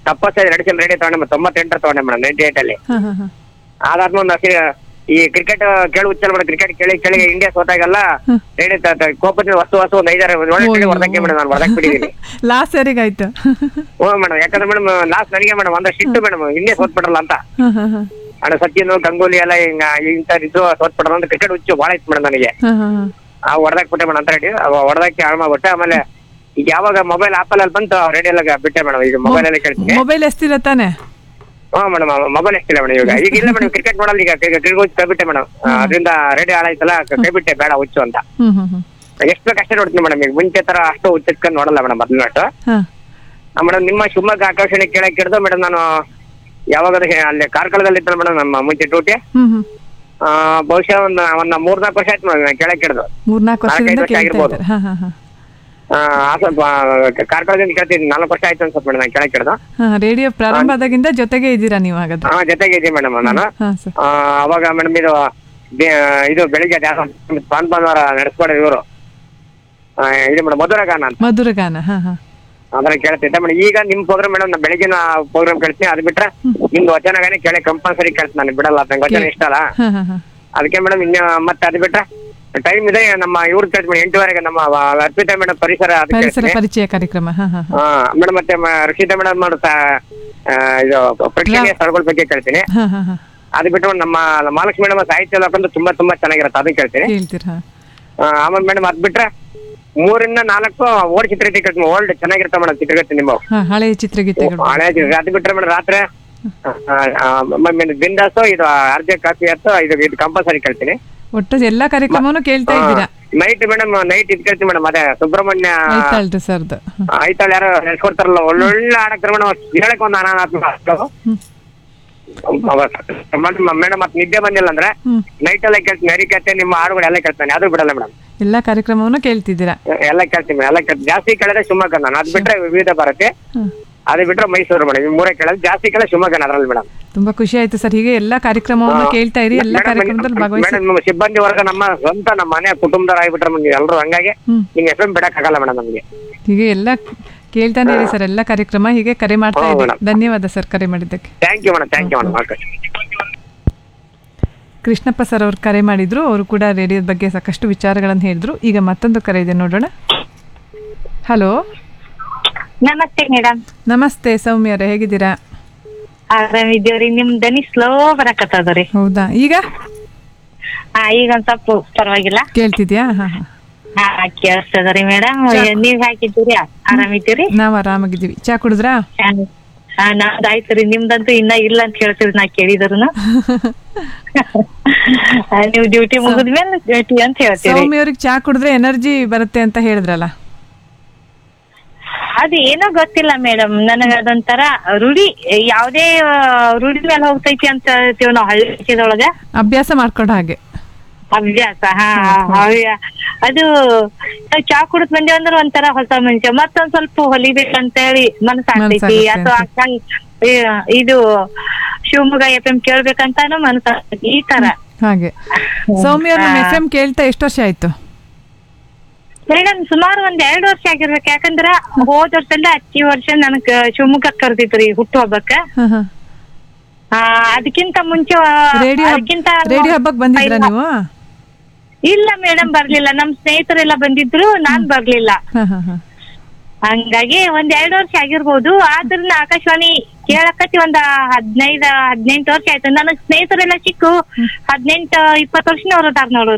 ತಪ್ಪತ್ತೈದು ಎರಡು ಸಲ ರೇಡಿಯೋ ತಗೊಂಡೆ ತೊಂಬತ್ತೆಂಟರ ತಗೊಂಡೆ ಮೇಡಮ್ ನೈಂಟಿ ಏಟ್ ಅಲ್ಲಿ ಹಾ ಹಾ ಹಾ ಅದಾದ್ಮೇಲೆ ಒಂದು ಹಸಿ- ಈ ಕ್ರಿಕೆಟ್ ಕೇಳಿ ಹುಚ್ಚಲ್ ಮೇಡಮ್ ಕ್ರಿಕೆಟ್ ಕೇಳಿ ಕೇಳಿ ಇಂಡಿಯಾ ಸೋತಾಗೆಲ್ಲ ರೇಡಿಯೋ ಕೋಪದ ವಸ್ತು ವಸ್ತು ಒಂದು ಐದಾರು ಒಳ್ಳೆ ಹೊಡೆದಕ್ಕೆ ಮೇಡಮ್ ನಾನು ಹೊಡೆದಕ್ಕೆ ಬಿಟ್ಟಿದ್ದೀನಿ ಲಾಸ್ಟ್ ಸರಿಗಾಯ್ತು ಹ್ಞೂ ಮೇಡಮ್ ಯಾಕಂದ್ರೆ ಮೇಡಮ್ ಲಾಸ್ಟ್ ನನಗೆ ಮೇಡಮ್ ಒಂದಷ್ಟು ಇಟ್ಟು ಮೇಡಮ್ ಇಂಡಿಯಾ ಸೋತ್ಬಿಟ್ರಲ್ಲ ಅಂತ ಹಾ ಹಾ ಹಾ ಅಣ್ಣ ಸಚಿನ್ ಗಂಗೂಲಿ ಎಲ್ಲ ಹಿಂಗ ಇಂಥದ್ದು ಸೋತ್ಬಿಟ್ರಲ್ಲ ಅಂತ ಕ್ರಿಕೆಟ್ ಹುಚ್ಚು ಭಾಳ ಇತ್ತು ಮೇಡಮ್ ನನಗೆ ಹಾ ಹಾ ಹಾ ಆ ಹೊಡೆದಾಕ್ ಬಿಟ್ಟೆ ಮೇಡಮ್ ಅಂತ ರೆಡಿ ಹೊಡೆದಕ್ಕೆ ಹಾಳು ಮಾಡ್ಬಿಟ್ಟೆ ಆಮೇಲೆ ಈಗ ಯಾವಾಗ ಮೊಬೈಲ್ ಆಪಲ್ ಅಲ್ಲಿ ಬಂತು ರೇಡಿಯೋ ಎಲ್ಲ ಬಿಟ್ಟೆ ಮೇಡಮ್ ಈಗ ಮೊಬೈಲ್ ಅಲ್ಲಿ ಕೇಳ್ತೀನಿ ಮೊಬೈಲ್ ಎಷ್ಟಿಲ್ಲ ತಾನೆ ಹಾ ಮೇಡಮ್ ಮೊಬೈಲ್ ಎಷ್ಟಿಲ್ಲ ಮೇಡಮ್ ಈಗ ಈಗ ಇಲ್ಲ ಮೇಡಮ್ ಕ್ರಿಕೆಟ್ ನೋಡಲ್ಲ ಈಗ ಕ್ರಿಕೆಟ್ ಹುಚ್ಚು ಕೈ ಬಿಟ್ಟೆ ಮೇಡಮ್ ಅದರಿಂದ ರೇಡಿಯೋ ಹಾಳಾಯ್ತಲ್ಲ ಕೈ ಬಿಟ್ಟೆ ಬೇಡ ಹುಚ್ಚು ಅಂತ ಹ್ಮ್ ಹ್ಮ್ ಹ್ಮ್ ಎಷ್ಟು ಬೇಕು ಅಷ್ಟೇ ನೋಡ್ತೀನಿ ಮೇಡಮ್ ಈಗ ಮುಂಚೆ ತರ ಅಷ್ಟು ಹುಚ್ಚಿಟ್ಕೊಂಡು ನೋಡಲ್ಲ ಮೇಡಮ್ ಮೊದಲು ಅಷ್ಟು ಹಾ ಮೇಡಮ್ ನಿಮ್ಮ ಶಿವಮೊಗ್ಗ ಆಕಾಶವಾಣಿ ಕೇಳಕ್ ಹಿಡಿದು ಮೇಡಮ್ ನಾನು ಯಾವಾಗ ಅಲ್ಲಿ ಕಾರ್ಕಳದಲ್ಲಿ ಇತ್ತಲ್ಲ ಮೇಡಮ್ ನಮ್ಮ ಮುಂಚೆ ಡ್ಯೂಟಿ ಹ್ಮ್ ಹ್ಮ್ ಆ, ಬಹುಶಃ ಒಂದ್ ಒಂದ್ ಮೂರ್ನಾಲ್ಕು ವರ್ಷ ಆಯ್ತು ಮೇಡಮ್ ಕೇಳಕ್ ಹಿಡಿದು ಮೂರ್ನಾಲ್ಕು ವರ್ಷದಿಂದ ನಾಲ್ಕೈದು ವರ್ಷ ಕೇಳ್ತಾ ಆಗಿರ್ಬೋದು. ಇದ್ದಾರೆ ಹಾ ಹಾ ಹಾ ಆ ಸ್ವಲ್ಪ ಕಾರ್ಕಳದಿಂದ ಕೇಳ್ತೀನಿ ನಾಲ್ಕು ವರ್ಷ ಆಯ್ತು ಅನ್ಸುತ್ತೆ ಮೇಡಮ್ ನಾನು ಕೇಳಕ್ ಹಿಡಿದು ಹಾ ರೇಡಿಯೋ ಪ್ರಾರಂಭ ಆದಾಗಿಂದ ಜೊತೆಗೆ ಇದ್ದೀರಾ ನೀವು ಹಾಗಾದ್ರೆ ಹಾ ಜೊತೆಗೆ ಇದ್ದೀನಿ ಮೇಡಮ್ ನಾನು ಹಾ ಸರ್ ಆ, ಅವಾಗ ಮೇಡಮ್ ಇದು ಬೆ- ಇದು ಬೆಳಿಗ್ಗೆ ಅದ್ಯಾವ್ದೋ ಪಾನ್ ಭಾನುವಾರ ನಡೆಸ್ಕೊಡೋ ಇವರು ಇದು ಮೇಡಮ್ ಮಧುರಗಾನ ಅಂತ ಮಧುರಗಾನ ಹಾ ಹಾ ಅದನ್ನ ಕೇಳ್ತಿದ್ದೆ ಮೇಡಮ್ ಈಗ ನಿಮ್ ಪ್ರೋಗ್ರಾಮ್ ಮೇಡಮ್ ನಾ ಬೆಳಿಗ್ಗಿನ ಪ್ರೋಗ್ರಾಮ್ ಕೇಳ್ತೀನಿ ಅದು ಬಿಟ್ರೆ ನಿಮ್ದು ವಚನಗಾನೆ ಕೇಳಿ ಕಂಪಲ್ಸರಿ ಕೇಳ್ತೀನಿ ನಾನು ಬಿಡಲ್ಲ ನಂಗೆ ವಚನ ಇಷ್ಟ ಅಲ್ಲ ಹಾ ಹಾ ಹಾ ಅದಕ್ಕೆ ಮೇಡಮ್ ಇನ್ನ ಮತ್ತೆ ಅದು ಬಿಟ್ರೆ ಟೈಮ್ ಇದೆ ನಮ್ಮ ಇವ್ರು ಕೇಳ್ತೀನಿ ಎಂಟುವರೆಗೆ ನಮ್ಮ ವ- ಅರ್ಪಿತಾ ಮೇಡಮ್ ಪರಿಸರ ಅದು ಪರಿಸರ ಕೇಳ್ತೀನಿ ಪರಿಚಯ ಕಾರ್ಯಕ್ರಮ ಹಾ ಹಾ ಹಾ ಮೇಡಮ್ ಮತ್ತೆ ಮ- ರಕ್ಷಿತಾ ಮೇಡಮ್ ಮಾಡ್ತಾ ಇದು ಪ್ರೇಕ್ಷಣೀಯ ಸ್ಥಳಗಳ ಬಗ್ಗೆ ಕೇಳ್ತೀನಿ ಹಾ ಹಾ ಹಾ ಅದು ಬಿಟ್ಟು ನಮ್ಮ ಮಹಾಲಕ್ಷ್ಮಿ ಮೇಡಮ್ ಸಾಹಿತ್ಯ ಲೋಕಂದು ತುಂಬಾ ತುಂಬಾ ಚೆನ್ನಾಗಿರುತ್ತೆ ಅದನ್ನ ಕೇಳ್ತೀನಿ ಕೇಳ್ತೀರ ಹಾ ಆ, ಆಮೇಲೆ ಮೇಡಮ್ ಅದ್ ಬಿಟ್ರೆ ಮೂರಿಂದ ನಾಲ್ಕು ಓಲ್ಡ್ ಚಿತ್ರಗೀತೆ ಕೇಳ್ತೀನಿ ಓಲ್ಡ್ ಚೆನ್ನಾಗಿರುತ್ತೆ ಮೇಡಮ್ ಚಿತ್ರಗೀತೆ ನಿಮ್ಮ ಹಾ ಹಳೆಯ ಚಿತ್ರಗೀತೆಗಳು ಹಳೆ ಚಿತ್ರ- ಅದು ಬಿಟ್ರೆ ಮೇಡಮ್ ರಾತ್ರಿ ಬಿಂದಾಸು ಇದು ಅರ್ಜೆ ಕಾಫಿ ಆಯ್ತು ಇದು ಇದು ಕಂಪಲ್ಸರಿ ಕೇಳ್ತೀನಿ ಒಟ್ಟು ಎಲ್ಲಾ ಕಾರ್ಯಕ್ರಮವನ್ನು ಕೇಳ್ತಾ ಇದ್ದೀರಾ ನೈಟ್ ಮೇಡಮ್ ನೈಟ್ ಇದು ಕೇಳ್ತೀನಿ ಮೇಡಮ್ ಅದೇ ಸುಬ್ರಹ್ಮಣ್ಯ ಆಯ್ತಲ್ರಿ ಸರ್ದು ಆಯ್ತಾಳ ಯಾರು ನೆನ್ಸ್ಕೊಡ್ತಾರಲ್ಲ ಒಳ್ಳೊಳ್ಳೆ ಹಾಡಕ್ತಾರೆ ಮೇಡಮ್ ಹೇಳಕ್ ಒಂದು ಅನಾಥ ಮೇಡಮ್ ಮತ್ತೆ ನಿದ್ದೆ ಬಂದಿಲ್ಲ ಅಂದ್ರೆ ಹ್ಮ್. ನೈಟ್ ಎಲ್ಲ ಕೇಳ್ತೀನಿ ಹರಿಕತೆ ನಿಮ್ಮ ಹಾಡುಗಳು ಎಲ್ಲ ಕೇಳ್ತಾನೆ ಅದು ಬಿಡಲ್ಲ ಮೇಡಮ್ ಎಲ್ಲಾ ಕಾರ್ಯಕ್ರಮವನ್ನು ಕೇಳ್ತಿದ್ದೀರಾ ಎಲ್ಲ ಕೇಳ್ತೀನಿ ಎಲ್ಲ ಕೇಳ್ತೀನಿ ಜಾಸ್ತಿ ಕೇಳಿದ್ರೆ ಶಿವಮೊಗ್ಗ ನಾನು ಅದು ಬಿಟ್ರೆ ವಿವಿಧ ಭಾರತಿ ಹ್ಮ್. ಅದು ಬಿಟ್ರೆ ಮೈಸೂರು ಮೇಡಮ್ ಈ ಮೂರೇ ಕೇಳೋದು ಜಾಸ್ತಿ ಕೇಳೋದು ಶಿವಮೊಗ್ಗ ಅದ್ರಲ್ಲಿ ಮೇಡಮ್ ತುಂಬಾ ಖುಷಿ ಆಯ್ತು ಸರ್ ಹೀಗೆ ಎಲ್ಲಾ ಕಾರ್ಯಕ್ರಮವನ್ನು ಕೇಳ್ತಾ ಇರಿ ಎಲ್ಲಾ ಕಾರ್ಯಕ್ರಮದಲ್ಲಿ ಭಾಗವಹಿಸಿ ಮೇಡಮ್ ನಮ್ಮ ಸಿಬ್ಬಂದಿ ವರ್ಗ ನಮ್ಮ ಸ್ವಂತ ನಮ್ಮ ಮನೆ ಕುಟುಂಬದವ್ರು ಆಗ್ಬಿಟ್ರೆ ನಮ್ಗೆ ಎಲ್ಲರೂ ಹಂಗಾಗಿ ಹ್ಮ್. ನಿಮ್ಗೆ ಎಫ್ ಎಂ ಬಿಡಕ್ ಆಗಲ್ಲ ಮೇಡಮ್ ನಮ್ಗೆ ಹೀಗೆ ಎಲ್ಲ ಕೇಳ್ತಾನೆ ಇರಿ ಸರ್ ಎಲ್ಲ ಕಾರ್ಯಕ್ರಮ ಹೀಗೆ ಕರೆ ಮಾಡ್ತಾ ಹಾ, ಇರಿ ಮೇಡಮ್. ಧನ್ಯವಾದ ಸರ್ ಕರೆ ಮಾಡಿದ್ದಕ್ಕೆ thank you madam thank you madam okay Krishnappa sir ಅವ್ರು ಕರೆ ಮಾಡಿದ್ರು ಅವರು ಕೂಡ ರೇಡಿಯೋದ ಬಗ್ಗೆ ಸಾಕಷ್ಟು ವಿಚಾರಗಳನ್ನು ಹೇಳಿದ್ರು ಈಗ ಮತ್ತೊಂದು ಕರೆ ಇದೆ ನೋಡೋಣ ಹಲೋ ನಮಸ್ತೆ ಮೇಡಮ್ ನಮಸ್ತೆ ಸೌಮ್ಯರೇ ಹೇಗಿದ್ದೀರಾ ಆರಾಮಿದ್ದೀವ್ರಿ ನಿಮ್ ದನಿ ಸ್ಲೋ ಬರಕತ್ತದ್ರಿ ಹೌದಾ ಈಗ ಹಾ ಈಗ ಒಂದ್ ಸ್ವಲ್ಪ ಪರವಾಗಿಲ್ಲ ಕೇಳ್ತಿದ್ಯಾ ಹಾ ಹಾ ಹಾ ಕೇಳಿಸ್ತದ್ರಿ ಮೇಡಮ್ ನೀವ್ ಹಾಕಿದ್ದೀರಿ ಆರಾಮಿದ್ದೀರಿ ನಾವು ಆರಾಮಾಗಿದ್ದೀವಿ ಚಾ ಕುಡಿದ್ರಾ ಹಾ ನಮ್ದು ಆಯ್ತ್ರಿ ನಿಮ್ದಂತೂ ಇನ್ನ ಇಲ್ಲ ಅಂತ ಹೇಳ್ತೀರಿ ನಾ ಕೇಳಿದ್ರು ನೀವು ಡ್ಯೂಟಿ ಮುಗಿದ್ಮೇಲೆ ಡ್ಯೂಟಿ ಅಂತ ಹೇಳ್ತೀರಿ ಸೌಮ್ಯ ಅವ್ರಿಗೆ ಚಾ ಕುಡಿದ್ರೆ ಎನರ್ಜಿ ಬರುತ್ತೆ ಅಂತ ಹೇಳಿದ್ರಲ್ಲ ಅದು ಏನೋ ಗೊತ್ತಿಲ್ಲ ಮೇಡಮ್ ನನಗ ಅದೊಂಥರ ರೂಢಿ ಯಾವ್ದೇ ಆ, ರೂಢಿ ಮೇಲೆ ಹೋಗ್ತೈತಿ ಅಂತ ಹೇಳ್ತೀವಿ ನಾವು ಹಳ್ಳಿ ವಿಷಯದೊಳಗ ಅಭ್ಯಾಸ ಮಾಡ್ಕೊಂಡ ಹಾಗೆ ಅಭ್ಯಾಸ ಹಾ ಹವ್ಯ- ಅದು ನಾವ್ ಚಾ ಕುಡಿದ್ ಬಂದೇವ್ ಅಂದ್ರೆ ಒಂಥರ ಹೊಸ ಮನುಷ್ಯ ಮತ್ತೊಂದ್ ಸ್ವಲ್ಪ ಹೊಲಿಬೇಕಂತ ಹೇಳಿ ಮನಸ್ಸಾಗ್ತೈತಿ ಮನ್ಸಾಗುತ್ತೆ ಅಥವಾ ಅಕ್ಕ- ಈ- ಇದು ಶಿವಮೊಗ್ಗ ಎಫ್ ಎಂ ಕೇಳ್ಬೇಕಂತಾನು ಮನಸ್ಸಾಗ್ತೈತಿ ಈ ತರ ಹಾಗೆ ಸೌಮ್ಯ ಅವ್ರು ನಮ್ಮ ಎಫ್ ಎಂ ಕೇಳ್ತಾ ಎಷ್ಟು ವರ್ಷ ಆಯ್ತು ಮೇಡಮ್ ಸುಮಾರು ಒಂದ್ ಎರಡ್ ವರ್ಷ ಆಗಿರ್ಬೇಕು ಯಾಕಂದ್ರ ಹೋದ ವರ್ಷದಿಂದ ಹಚ್ಚಿ ವರ್ಷ ನನಗ್ ಶಿವಮೊಗ್ಗ ಕರ್ದಿದ್ರಿ ಹುಟ್ಟುಹಬ್ಬಕ್ಕ ಹಾ ಹಾ ಆ, ಅದಕ್ಕಿಂತ ಮುಂಚೆ ರೇಡಿಯೋ ಅದಕ್ಕಿಂತ ರೇಡಿಯೋ ಹಬ್ಬಕ್ಕೆ ಬಂದಿದ್ರಾ ನೀವು ಇಲ್ಲ ಮೇಡಮ್ ಬರ್ಲಿಲ್ಲ ನಮ್ ಸ್ನೇಹಿತರೆಲ್ಲ ಬಂದಿದ್ರು ನಾನ್ ಬರ್ಲಿಲ್ಲ ಹಾ ಹಾ ಹಾ ಹಂಗಾಗಿ ಒಂದ್ ಎರಡ್ ವರ್ಷ ಆಗಿರ್ಬೋದು ಆದ್ರೂ ಆಕಾಶವಾಣಿ ಕೇಳಕತ್ತಿ ಒಂದ್ ಹದಿನೈದ ಹದಿನೆಂಟು ವರ್ಷ ಆಯ್ತು ನನ್ನ ಸ್ನೇಹಿತರೆಲ್ಲ ಚಿಕ್ಕು ಹದಿನೆಂಟು ಇಪ್ಪತ್ತು ವರ್ಷನವ್ರು ಅದಾರ ನೋಡು